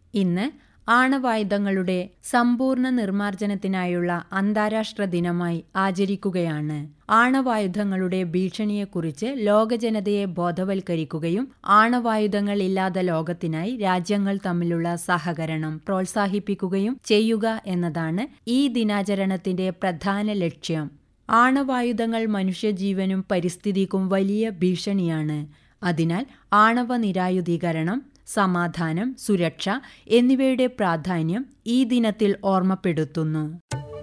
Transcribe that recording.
ഇന്ന് ആണവായുധങ്ങളുടെ സമ്പൂർണ്ണ നിർമ്മാർജ്ജനത്തിനായുള്ള അന്താരാഷ്ട്ര ദിനമായി ആചരിക്കുകയാണ് ആണവായുധങ്ങളുടെ ഭീഷണിയെക്കുറിച്ച് ലോകജനതയെ ബോധവൽക്കരിക്കുകയും ആണവായുധങ്ങൾ ഇല്ലാത്ത ലോകത്തിനായി രാജ്യങ്ങൾ തമ്മിലുള്ള സഹകരണം പ്രോത്സാഹിപ്പിക്കുകയും ചെയ്യുക എന്നതാണ് ഈ ദിനാചരണത്തിന്റെ പ്രധാന ലക്ഷ്യം ആണവായുധങ്ങൾ മനുഷ്യജീവനും പരിസ്ഥിതിക്കും വലിയ ഭീഷണിയാണ് അതിനാൽ ആണവ നിരായുധീകരണം സമാധാനം സുരക്ഷ എന്നിവയുടെ പ്രാധാന്യം ഈ ദിനത്തിൽ ഓർമ്മപ്പെടുത്തുന്നു